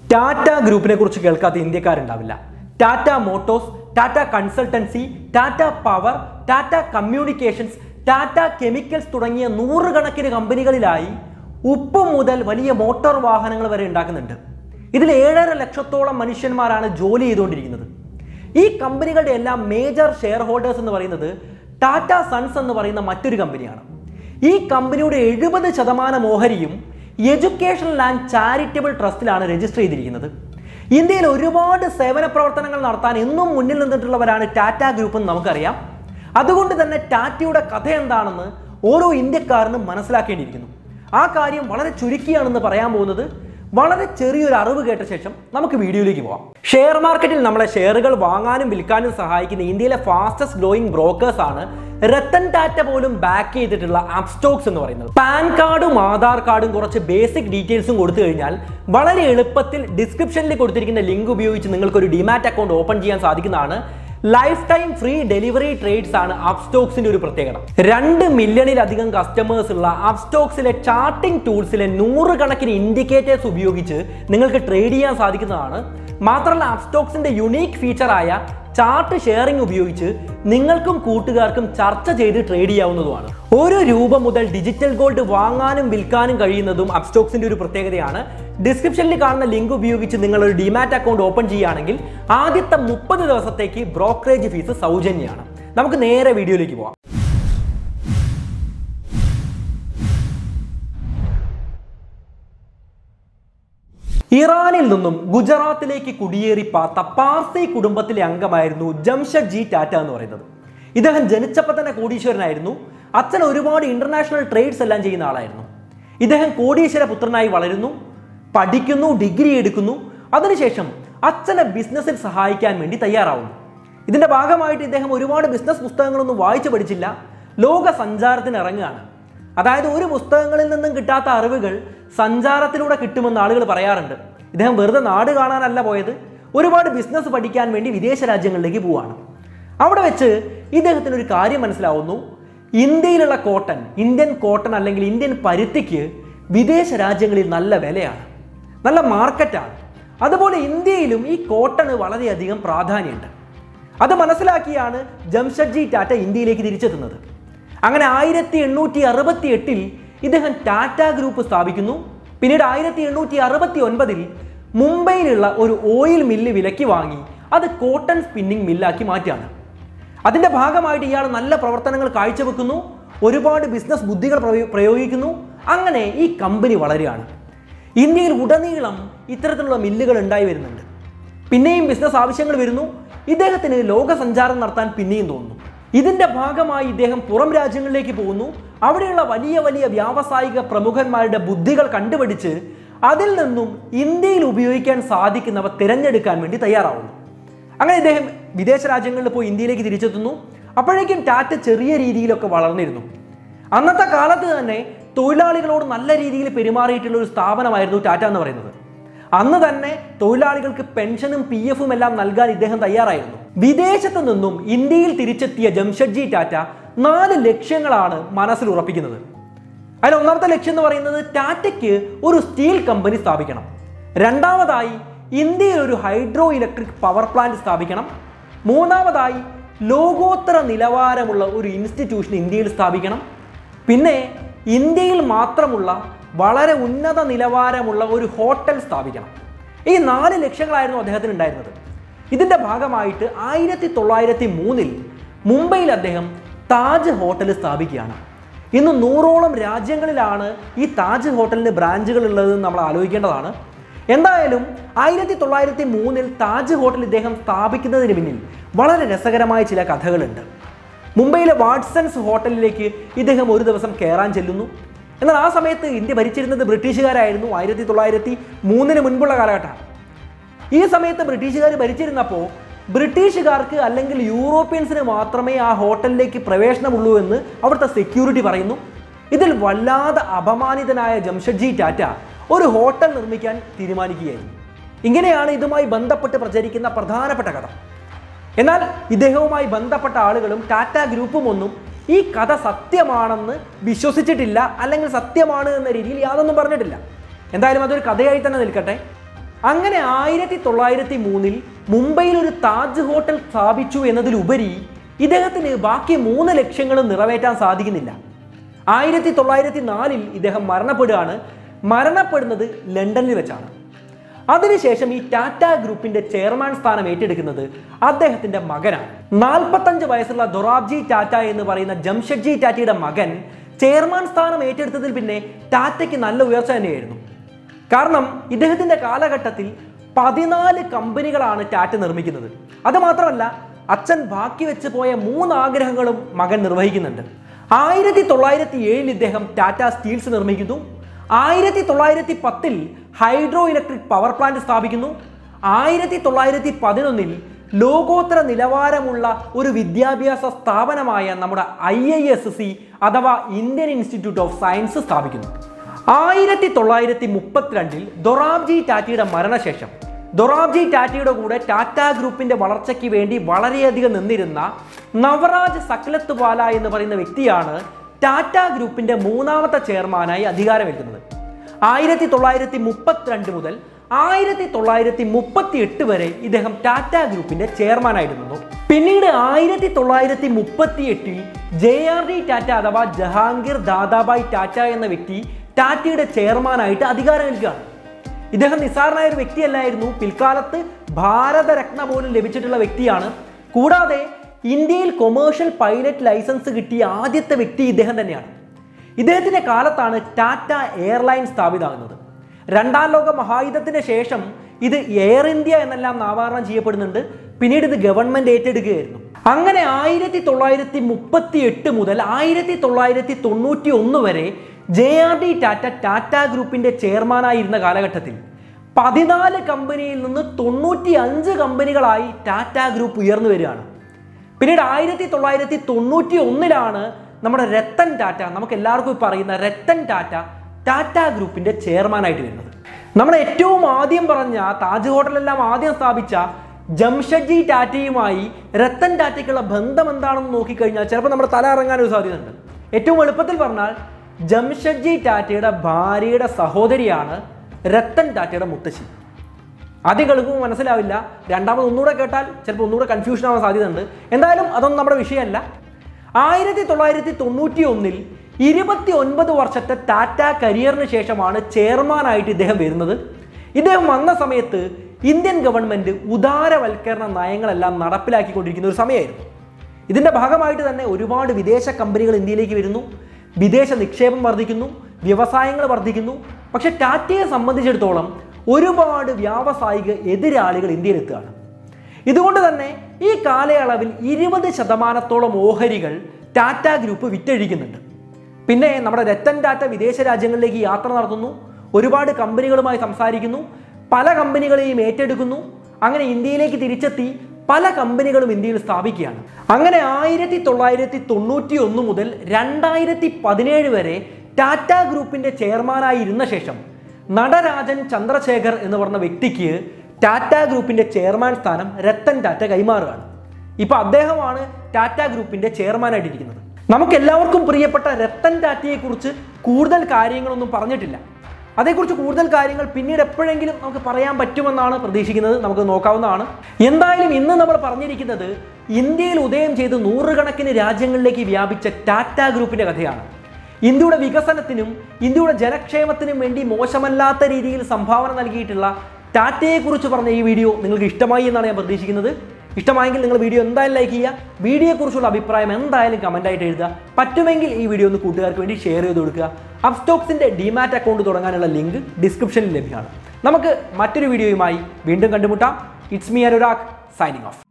ടാറ്റ ഗ്രൂപ്പിനെ കുറിച്ച് കേൾക്കാത്ത ഇന്ത്യക്കാരുണ്ടാവില്ല Tata Motors Tata Consultancy Tata Power Tata Communications Tata Chemicals തുടങ്ങിയ നൂറുകണക്കിന് കമ്പനികളിലായി ഉപ്പ് മുതൽ വലിയ മോട്ടോർ വാഹനങ്ങൾ വരെ ഉണ്ടാക്കുന്നുണ്ട് ഇതിൽ ഏഴര ലക്ഷത്തോളം മനുഷ്യന്മാരാണ് ജോലി ചെയ്തുകൊണ്ടിരിക്കുന്നത് ഈ കമ്പനികളുടെ എല്ലാം മേജർ ഷെയർ ഹോൾഡേഴ്സ് എന്ന് പറയുന്നത് ടാറ്റ സൺസ് എന്ന് പറയുന്ന മറ്റൊരു കമ്പനിയാണ് ഈ കമ്പനിയുടെ എഴുപത് ശതമാനം ഓഹരിയും എഡ്യൂക്കേഷണൽ ആൻഡ് ചാരിറ്റബിൾ ട്രസ്റ്റിലാണ് രജിസ്റ്റർ ചെയ്തിരിക്കുന്നത് ഇന്ത്യയിൽ ഒരുപാട് സേവന പ്രവർത്തനങ്ങൾ നടത്താൻ എന്നും മുന്നിൽ നിന്നിട്ടുള്ളവരാണ് ടാറ്റ ഗ്രൂപ്പ് എന്ന് നമുക്കറിയാം അതുകൊണ്ട് തന്നെ ടാറ്റയുടെ കഥ എന്താണെന്ന് ഓരോ ഇന്ത്യക്കാരനും മനസ്സിലാക്കേണ്ടിയിരിക്കുന്നു ആ കാര്യം വളരെ ചുരുക്കിയാണെന്ന് പറയാൻ പോകുന്നത് വളരെ ചെറിയൊരു അറിവ് കേട്ട ശേഷം നമുക്ക് വീഡിയോയിലേക്ക് പോവാം ഷെയർ മാർക്കറ്റിൽ നമ്മളെ ഷെയറുകൾ വാങ്ങാനും വിൽക്കാനും സഹായിക്കുന്ന ഇന്ത്യയിലെ ഫാസ്റ്റസ്റ്റ് ഗ്രോയിങ് ബ്രോക്കേഴ്സ് ആണ് രത്തൻ ടാറ്റ പോലും ബാക്ക് ചെയ്തിട്ടുള്ള അപ്സ്റ്റോക്സ് എന്ന് പറയുന്നത് പാൻ കാർഡും ആധാർ കാർഡും കുറച്ച് ബേസിക് ഡീറ്റെയിൽസും കൊടുത്തു കഴിഞ്ഞാൽ വളരെ എളുപ്പത്തിൽ ഡിസ്ക്രിപ്ഷനിൽ കൊടുത്തിരിക്കുന്ന ലിങ്ക് ഉപയോഗിച്ച് നിങ്ങൾക്ക് ഒരു ഡിമാറ്റ് അക്കൗണ്ട് ഓപ്പൺ ചെയ്യാൻ സാധിക്കുന്നതാണ് life time free delivery trades ആണ് അപ്സ്റ്റോക്സിന്റെ ഒരു പ്രത്യേകത രണ്ട് മില്യണിലധികം കസ്റ്റമേഴ്സ് ഉള്ള അപ്സ്റ്റോക്സിലെ ചാർട്ടിംഗ് ടൂൾസിലെ നൂറുകണക്കിന് ഇൻഡിക്കേറ്റേഴ്സ് ഉപയോഗിച്ച് നിങ്ങൾക്ക് ട്രേഡ് ചെയ്യാൻ സാധിക്കുന്നതാണ് മാത്രമല്ല അപ്സ്റ്റോക്സിന്റെ യുണീക്ക് ഫീച്ചറായ ചാർട്ട് ഷെയറിംഗ് ഉപയോഗിച്ച് നിങ്ങൾക്കും കൂട്ടുകാർക്കും ചർച്ച ചെയ്ത് ട്രേഡ് ചെയ്യാവുന്നതുമാണ് ഒരു രൂപ മുതൽ ഡിജിറ്റൽ ഗോൾഡ് വാങ്ങാനും വിൽക്കാനും കഴിയുന്നതും അപ്സ്റ്റോക്സിന്റെ ഒരു പ്രത്യേകതയാണ് ഡിസ്ക്രിപ്ഷനിൽ കാണുന്ന ലിങ്ക് ഉപയോഗിച്ച് നിങ്ങൾ ഒരു ഡിമാറ്റ് അക്കൗണ്ട് ഓപ്പൺ ചെയ്യുകയാണെങ്കിൽ ആദ്യത്തെ മുപ്പത് ദിവസത്തേക്ക് ബ്രോക്കറേജ് ഫീസ് സൗജന്യമാണ് നമുക്ക് നേരെ വീഡിയോയിലേക്ക് പോവാം ഇറാനിൽ നിന്നും ഗുജറാത്തിലേക്ക് കുടിയേറി പാർത്ത പാർസി കുടുംബത്തിലെ അംഗമായിരുന്നു ജംഷഡ്ജി ടാറ്റ എന്ന് പറയുന്നത് ഇദ്ദേഹം ജനിച്ചപ്പോൾ തന്നെ കോടീശ്വരനായിരുന്നു അച്ഛൻ ഒരുപാട് ഇന്റർനാഷണൽ ട്രേഡ്സ് എല്ലാം ചെയ്യുന്ന ആളായിരുന്നു ഇദ്ദേഹം കോടീശ്വര പുത്രനായി വളരുന്നു പഠിക്കുന്നു ഡിഗ്രി എടുക്കുന്നു അതിനുശേഷം അച്ഛനെ ബിസിനസ്സിൽ സഹായിക്കാൻ വേണ്ടി തയ്യാറാവുന്നു ഇതിന്റെ ഭാഗമായിട്ട് ഇദ്ദേഹം ഒരുപാട് ബിസിനസ് പുസ്തകങ്ങളൊന്നും വായിച്ചു പഠിച്ചില്ല ലോക സഞ്ചാരത്തിന് ഇറങ്ങുകയാണ് അതായത് ഒരു പുസ്തകങ്ങളിൽ നിന്നും കിട്ടാത്ത അറിവുകൾ സഞ്ചാരത്തിലൂടെ കിട്ടുമെന്ന് ആളുകൾ പറയാറുണ്ട് ഇദ്ദേഹം വെറുതെ നാട് കാണാനല്ല പോയത് ഒരുപാട് ബിസിനസ് പഠിക്കാൻ വേണ്ടി വിദേശ രാജ്യങ്ങളിലേക്ക് പോവാണ് അവിടെ വെച്ച് ഇദ്ദേഹത്തിന് ഒരു കാര്യം മനസ്സിലാവുന്നു ഇന്ത്യയിലുള്ള കോട്ടൺ ഇന്ത്യൻ കോട്ടൺ അല്ലെങ്കിൽ ഇന്ത്യൻ പരുത്തിക്ക് വിദേശ രാജ്യങ്ങളിൽ നല്ല വിലയാണ് നല്ല മാർക്കറ്റാണ് അതുപോലെ ഇന്ത്യയിലും ഈ കോട്ടണ് വളരെയധികം പ്രാധാന്യമുണ്ട് അത് മനസ്സിലാക്കിയാണ് ജംഷഡ്ജി ടാറ്റ ഇന്ത്യയിലേക്ക് തിരിച്ചെത്തുന്നത് അങ്ങനെ ആയിരത്തി എണ്ണൂറ്റി അറുപത്തി എട്ടിൽ ഇദ്ദേഹം ടാറ്റ ഗ്രൂപ്പ് സ്ഥാപിക്കുന്നു പിന്നീട് ആയിരത്തി എണ്ണൂറ്റി അറുപത്തി ഒൻപതിൽ മുംബൈയിലുള്ള ഒരു ഓയിൽ മില്ല് വിലയ്ക്ക് വാങ്ങി അത് കോട്ടൺ സ്പിന്നിങ് മില്ലാക്കി മാറ്റുകയാണ് അതിന്റെ ഭാഗമായിട്ട് ഇയാൾ നല്ല പ്രവർത്തനങ്ങൾ കാഴ്ചവെക്കുന്നു ഒരുപാട് ബിസിനസ് ബുദ്ധികൾ പ്രയോ- പ്രയോഗിക്കുന്നു അങ്ങനെ ഈ കമ്പനി വളരുകയാണ് ഇന്ത്യയിൽ ഉടനീളം ഇത്തരത്തിലുള്ള മില്ലുകൾ ഉണ്ടായി വരുന്നുണ്ട് പിന്നെയും ബിസിനസ് ആവശ്യങ്ങൾ വരുന്നു ഇദ്ദേഹത്തിന് ലോക സഞ്ചാരം നടത്താൻ പിന്നെയും തോന്നുന്നു ഇതിന്റെ ഭാഗമായി ഇദ്ദേഹം പുറം രാജ്യങ്ങളിലേക്ക് പോകുന്നു അവിടെയുള്ള വലിയ വലിയ വ്യാവസായിക പ്രമുഖന്മാരുടെ ബുദ്ധികൾ കണ്ടുപിടിച്ച് അതിൽ നിന്നും ഇന്ത്യയിൽ ഉപയോഗിക്കാൻ സാധിക്കുന്നവ തിരഞ്ഞെടുക്കാൻ വേണ്ടി തയ്യാറാവുന്നു അങ്ങനെ ഇദ്ദേഹം വിദേശ രാജ്യങ്ങളിൽ പോയി ഇന്ത്യയിലേക്ക് തിരിച്ചെത്തുന്നു അപ്പോഴേക്കും ടാറ്റ ചെറിയ രീതിയിലൊക്കെ വളർന്നിരുന്നു അന്നത്തെ കാലത്ത് തന്നെ തൊഴിലാളികളോട് നല്ല രീതിയിൽ പെരുമാറിയിട്ടുള്ള ഒരു സ്ഥാപനമായിരുന്നു ടാറ്റ എന്ന് പറയുന്നത് അന്ന് തന്നെ തൊഴിലാളികൾക്ക് പെൻഷനും പി എഫും എല്ലാം നൽകാൻ ഇദ്ദേഹം തയ്യാറായിരുന്നു വിദേശത്ത് നിന്നും ഇന്ത്യയിൽ തിരിച്ചെത്തിയ ജംഷഡ്ജി ടാറ്റ നാല് ലക്ഷ്യങ്ങളാണ് മനസ്സിൽ ഉറപ്പിക്കുന്നത് അതിൽ ഒന്നാമത്തെ ലക്ഷ്യം എന്ന് പറയുന്നത് ടാറ്റയ്ക്ക് ഒരു സ്റ്റീൽ കമ്പനി സ്ഥാപിക്കണം രണ്ടാമതായി ഇന്ത്യയിൽ ഒരു ഹൈഡ്രോ ഇലക്ട്രിക് പവർ പ്ലാന്റ് സ്ഥാപിക്കണം മൂന്നാമതായി ലോകോത്തര നിലവാരമുള്ള ഒരു ഇൻസ്റ്റിറ്റ്യൂഷൻ ഇന്ത്യയിൽ സ്ഥാപിക്കണം പിന്നെ ഇന്ത്യയിൽ മാത്രമുള്ള വളരെ ഉന്നത നിലവാരമുള്ള ഒരു ഹോട്ടൽ സ്ഥാപിക്കണം ഈ നാല് ലക്ഷ്യങ്ങളായിരുന്നു അദ്ദേഹത്തിന് ഉണ്ടായിരുന്നത് ഇതിന്റെ ഭാഗമായിട്ട് ആയിരത്തി തൊള്ളായിരത്തി മൂന്നിൽ മുംബൈയിൽ അദ്ദേഹം താജ് ഹോട്ടൽ സ്ഥാപിക്കുകയാണ് ഇന്ന് നൂറോളം രാജ്യങ്ങളിലാണ് ഈ താജ് ഹോട്ടലിന് ബ്രാഞ്ചുകൾ ഉള്ളതെന്ന് നമ്മൾ ആലോചിക്കേണ്ടതാണ് എന്തായാലും ആയിരത്തി തൊള്ളായിരത്തി മൂന്നിൽ താജ് ഹോട്ടൽ ഇദ്ദേഹം സ്ഥാപിക്കുന്നതിന് പിന്നിൽ വളരെ രസകരമായ ചില കഥകളുണ്ട് മുംബൈയിലെ വാട്സൺസ് ഹോട്ടലിലേക്ക് ഇദ്ദേഹം ഒരു ദിവസം കയറാൻ ചെല്ലുന്നു എന്നാൽ ആ സമയത്ത് ഇന്ത്യ ഭരിച്ചിരുന്നത് ബ്രിട്ടീഷുകാരായിരുന്നു ആയിരത്തി തൊള്ളായിരത്തി മൂന്നിന് മുൻപുള്ള കാലഘട്ടമാണ് ഈ സമയത്ത് ബ്രിട്ടീഷുകാർ ഭരിച്ചിരുന്നപ്പോൾ ബ്രിട്ടീഷുകാർക്ക് അല്ലെങ്കിൽ യൂറോപ്യൻസിന് മാത്രമേ ആ ഹോട്ടലിലേക്ക് പ്രവേശനമുള്ളൂ എന്ന് അവിടുത്തെ സെക്യൂരിറ്റി പറയുന്നു ഇതിൽ വല്ലാതെ അപമാനിതനായ ജംഷഡ്ജി ടാറ്റ ഒരു ഹോട്ടൽ നിർമ്മിക്കാൻ തീരുമാനിക്കുകയായിരുന്നു ഇങ്ങനെയാണ് ഇതുമായി ബന്ധപ്പെട്ട് പ്രചരിക്കുന്ന പ്രധാനപ്പെട്ട കഥ എന്നാൽ ഇദ്ദേഹവുമായി ബന്ധപ്പെട്ട ആളുകളും ടാറ്റ ഗ്രൂപ്പും ഒന്നും ഈ കഥ സത്യമാണെന്ന് വിശ്വസിച്ചിട്ടില്ല അല്ലെങ്കിൽ സത്യമാണ് എന്ന രീതിയിൽ യാതൊന്നും പറഞ്ഞിട്ടില്ല എന്തായാലും അതൊരു കഥയായി തന്നെ നിൽക്കട്ടെ അങ്ങനെ ആയിരത്തി തൊള്ളായിരത്തി മൂന്നിൽ മുംബൈയിൽ ഒരു താജ് ഹോട്ടൽ സ്ഥാപിച്ചു എന്നതിലുപരി ഇദ്ദേഹത്തിന് ബാക്കി മൂന്ന് ലക്ഷ്യങ്ങളും നിറവേറ്റാൻ സാധിക്കുന്നില്ല ആയിരത്തി തൊള്ളായിരത്തി നാലിൽ ഇദ്ദേഹം മരണപ്പെടുകയാണ് മരണപ്പെടുന്നത് ലണ്ടനിൽ വെച്ചാണ് അതിനുശേഷം ഈ ടാറ്റ ഗ്രൂപ്പിന്റെ ചെയർമാൻ സ്ഥാനം ഏറ്റെടുക്കുന്നത് അദ്ദേഹത്തിന്റെ മകനാണ് നാൽപ്പത്തഞ്ച് വയസ്സുള്ള ദൊറാബ്ജി ടാറ്റ എന്ന് പറയുന്ന ജംഷഡ്ജി ടാറ്റയുടെ മകൻ ചെയർമാൻ സ്ഥാനം ഏറ്റെടുത്തതിൽ പിന്നെ ടാറ്റയ്ക്ക് നല്ല ഉയർച്ച തന്നെയായിരുന്നു കാരണം ഇദ്ദേഹത്തിന്റെ കാലഘട്ടത്തിൽ പതിനാല് കമ്പനികളാണ് ടാറ്റ നിർമ്മിക്കുന്നത് അത് മാത്രമല്ല അച്ഛൻ ബാക്കി വെച്ച് പോയ മൂന്ന് ആഗ്രഹങ്ങളും മകൻ നിർവഹിക്കുന്നുണ്ട് ആയിരത്തി തൊള്ളായിരത്തി ഏഴിൽ ഇദ്ദേഹം ടാറ്റ സ്റ്റീൽസ് നിർമ്മിക്കുന്നു ആയിരത്തി തൊള്ളായിരത്തി പത്തിൽ ഹൈഡ്രോ ഇലക്ട്രിക് പവർ പ്ലാന്റ് സ്ഥാപിക്കുന്നു ആയിരത്തി തൊള്ളായിരത്തി പതിനൊന്നിൽ ലോകോത്തര നിലവാരമുള്ള ഒരു വിദ്യാഭ്യാസ സ്ഥാപനമായ നമ്മുടെ ഐ ഐ എസ് സി അഥവാ ഇന്ത്യൻ ഇൻസ്റ്റിറ്റ്യൂട്ട് ഓഫ് സയൻസ് സ്ഥാപിക്കുന്നു ആയിരത്തി തൊള്ളായിരത്തി മുപ്പത്തിരണ്ടിൽ ദൊറാബ്ജി ടാറ്റയുടെ മരണശേഷം ദൊറാബ്ജി ടാറ്റയുടെ കൂടെ ടാറ്റ ഗ്രൂപ്പിന്റെ വളർച്ചയ്ക്ക് വേണ്ടി വളരെയധികം നിന്നിരുന്ന നവറാജ് സക്ലത്ത് വാല എന്ന് പറയുന്ന വ്യക്തിയാണ് ടാറ്റ ഗ്രൂപ്പിന്റെ മൂന്നാമത്തെ ചെയർമാനായി അധികാരമേൽക്കുന്നത് ആയിരത്തി തൊള്ളായിരത്തി മുപ്പത്തിരണ്ട് മുതൽ ആയിരത്തി തൊള്ളായിരത്തി മുപ്പത്തി എട്ട് വരെ ഇദ്ദേഹം ടാറ്റ ഗ്രൂപ്പിന്റെ ചെയർമാനായിരുന്നു പിന്നീട് ആയിരത്തി തൊള്ളായിരത്തി മുപ്പത്തി എട്ടിൽ ജെ ആർ ഡി ടാറ്റ അഥവാ ജഹാംഗീർ ദാദാബായ് ടാറ്റ എന്ന വ്യക്തി ടാറ്റയുടെ ചെയർമാനായിട്ട് അധികാരമേൽക്കുകയാണ് ഇദ്ദേഹം നിസ്സാരനായ ഒരു വ്യക്തിയല്ലായിരുന്നു പിൽക്കാലത്ത് ഭാരതരത്ന പോലും ലഭിച്ചിട്ടുള്ള വ്യക്തിയാണ് കൂടാതെ ഇന്ത്യയിൽ കൊമേഴ്ഷ്യൽ പൈലറ്റ് ലൈസൻസ് കിട്ടിയ ആദ്യത്തെ വ്യക്തി ഇദ്ദേഹം തന്നെയാണ് ഇദ്ദേഹത്തിന്റെ കാലത്താണ് ടാറ്റ എയർലൈൻ സ്ഥാപിതമാകുന്നത് രണ്ടാം ലോക മഹായുദ്ധത്തിന് ശേഷം ഇത് എയർ ഇന്ത്യ എന്നെല്ലാം നാമകരണം ചെയ്യപ്പെടുന്നുണ്ട് പിന്നീട് ഇത് ഗവൺമെന്റ് ഏറ്റെടുക്കുകയായിരുന്നു അങ്ങനെ ആയിരത്തി തൊള്ളായിരത്തി മുപ്പത്തി എട്ട് മുതൽ ആയിരത്തി തൊള്ളായിരത്തി തൊണ്ണൂറ്റി ഒന്ന് വരെ J R D Tata Tata ഗ്രൂപ്പിന്റെ ചെയർമാനായിരുന്ന കാലഘട്ടത്തിൽ പതിനാല് കമ്പനിയിൽ നിന്ന് തൊണ്ണൂറ്റി അഞ്ച് കമ്പനികളായി ടാറ്റ ഗ്രൂപ്പ് ഉയർന്നു വരികയാണ് പിന്നീട് ആയിരത്തി തൊള്ളായിരത്തി തൊണ്ണൂറ്റി ഒന്നിലാണ് നമ്മുടെ രത്തൻ ടാറ്റ നമുക്ക് എല്ലാവർക്കും ഇപ്പോൾ അറിയുന്ന രത്തൻ ടാറ്റ ടാറ്റ ഗ്രൂപ്പിന്റെ ചെയർമാനായിട്ട് വരുന്നത് നമ്മൾ ഏറ്റവും ആദ്യം പറഞ്ഞ താജ് ഹോട്ടലെല്ലാം ആദ്യം സ്ഥാപിച്ച ജംഷഡ്ജി ടാറ്റയുമായി രത്തൻ ടാറ്റയ്ക്കുള്ള ബന്ധം എന്താണെന്ന് നോക്കിക്കഴിഞ്ഞാൽ ചിലപ്പോൾ നമ്മുടെ തല ഇറങ്ങാൻ ഒരു സാധ്യതയുണ്ട് ഏറ്റവും എളുപ്പത്തിൽ പറഞ്ഞാൽ ജംഷഡ്ജി ടാറ്റയുടെ ഭാര്യയുടെ സഹോദരിയാണ് രത്തൻ ടാറ്റയുടെ മുത്തശ്ശി ആദ്യം കേൾക്കുമ്പോൾ മനസ്സിലാവില്ല രണ്ടാമത് ഒന്നുകൂടെ കേട്ടാൽ ചിലപ്പോൾ ഒന്നുകൂടെ കൺഫ്യൂഷൻ ആവാൻ സാധ്യതയുണ്ട് എന്തായാലും അതൊന്നും നമ്മുടെ വിഷയമല്ല ആയിരത്തി തൊള്ളായിരത്തി തൊണ്ണൂറ്റി ഒന്നിൽ ഇരുപത്തി ഒൻപത് വർഷത്തെ ടാറ്റ കരിയറിന് ശേഷമാണ് ചെയർമാനായിട്ട് ഇദ്ദേഹം വരുന്നത് ഇദ്ദേഹം വന്ന സമയത്ത് ഇന്ത്യൻ ഗവൺമെന്റ് ഉദാരവൽക്കരണ നയങ്ങളെല്ലാം നടപ്പിലാക്കിക്കൊണ്ടിരിക്കുന്ന ഒരു സമയമായിരുന്നു ഇതിന്റെ ഭാഗമായിട്ട് തന്നെ ഒരുപാട് വിദേശ കമ്പനികൾ ഇന്ത്യയിലേക്ക് വരുന്നു വിദേശ നിക്ഷേപം വർദ്ധിക്കുന്നു വ്യവസായങ്ങൾ വർദ്ധിക്കുന്നു പക്ഷെ ടാറ്റയെ സംബന്ധിച്ചിടത്തോളം ഒരുപാട് വ്യാവസായിക എതിരാളികൾ ഇന്ത്യയിലെത്തുകയാണ് ഇതുകൊണ്ട് തന്നെ ഈ കാലയളവിൽ ഇരുപത് ശതമാനത്തോളം ഓഹരികൾ ടാറ്റ ഗ്രൂപ്പ് വിറ്റഴിക്കുന്നുണ്ട് പിന്നെ നമ്മുടെ രത്തൻ ടാറ്റ വിദേശ രാജ്യങ്ങളിലേക്ക് യാത്ര നടത്തുന്നു ഒരുപാട് കമ്പനികളുമായി സംസാരിക്കുന്നു പല കമ്പനികളെയും ഏറ്റെടുക്കുന്നു അങ്ങനെ ഇന്ത്യയിലേക്ക് തിരിച്ചെത്തി പല കമ്പനികളും ഇന്ത്യയിൽ സ്ഥാപിക്കുകയാണ് അങ്ങനെ ആയിരത്തി തൊള്ളായിരത്തി തൊണ്ണൂറ്റി ഒന്ന് മുതൽ രണ്ടായിരത്തി പതിനേഴ് വരെ ടാറ്റ ഗ്രൂപ്പിന്റെ ചെയർമാനായി ഇരുന്ന ശേഷം നടരാജൻ ചന്ദ്രശേഖർ എന്ന് പറഞ്ഞ വ്യക്തിക്ക് ടാറ്റ ഗ്രൂപ്പിന്റെ ചെയർമാൻ സ്ഥാനം രത്തൻ ടാറ്റ കൈമാറുകയാണ് ഇപ്പൊ അദ്ദേഹമാണ് ടാറ്റ ഗ്രൂപ്പിന്റെ ചെയർമാനായിട്ടിരിക്കുന്നത് നമുക്ക് എല്ലാവർക്കും പ്രിയപ്പെട്ട രത്തൻ ടാറ്റയെ കുറിച്ച് കൂടുതൽ കാര്യങ്ങളൊന്നും പറഞ്ഞിട്ടില്ല അതേക്കുറിച്ച് കൂടുതൽ കാര്യങ്ങൾ പിന്നീട് എപ്പോഴെങ്കിലും നമുക്ക് പറയാൻ പറ്റുമെന്നാണ് പ്രതീക്ഷിക്കുന്നത് നമുക്ക് നോക്കാവുന്നതാണ് എന്തായാലും ഇന്ന് നമ്മൾ പറഞ്ഞിരിക്കുന്നത് ഇന്ത്യയിൽ ഉദയം ചെയ്ത് നൂറുകണക്കിന് രാജ്യങ്ങളിലേക്ക് വ്യാപിച്ച ടാറ്റ ഗ്രൂപ്പിന്റെ കഥയാണ് ഇന്ത്യയുടെ വികസനത്തിനും ഇന്ത്യയുടെ ജനക്ഷേമത്തിനും വേണ്ടി മോശമല്ലാത്ത രീതിയിൽ സംഭാവന നൽകിയിട്ടുള്ള ടാറ്റയെക്കുറിച്ച് പറഞ്ഞ ഈ വീഡിയോ നിങ്ങൾക്ക് ഇഷ്ടമായി എന്നാണ് ഞാൻ പ്രതീക്ഷിക്കുന്നത് ഇഷ്ടമായെങ്കിൽ നിങ്ങൾ വീഡിയോ എന്തായാലും ലൈക്ക് ചെയ്യുക വീഡിയോയെക്കുറിച്ചുള്ള അഭിപ്രായം എന്തായാലും കമൻ്റ് ആയിട്ട് എഴുതുക പറ്റുമെങ്കിൽ ഈ വീഡിയോ ഒന്ന് കൂട്ടുകാർക്ക് വേണ്ടി ഷെയർ ചെയ്ത് കൊടുക്കുക അപ്സ്റ്റോക്സിൻ്റെ ഡിമാറ്റ് അക്കൗണ്ട് തുടങ്ങാനുള്ള ലിങ്ക് ഡിസ്ക്രിപ്ഷനിൽ ലഭ്യമാണ് നമുക്ക് മറ്റൊരു വീഡിയോയുമായി വീണ്ടും കണ്ടുമുട്ടാം it's me Anurag signing of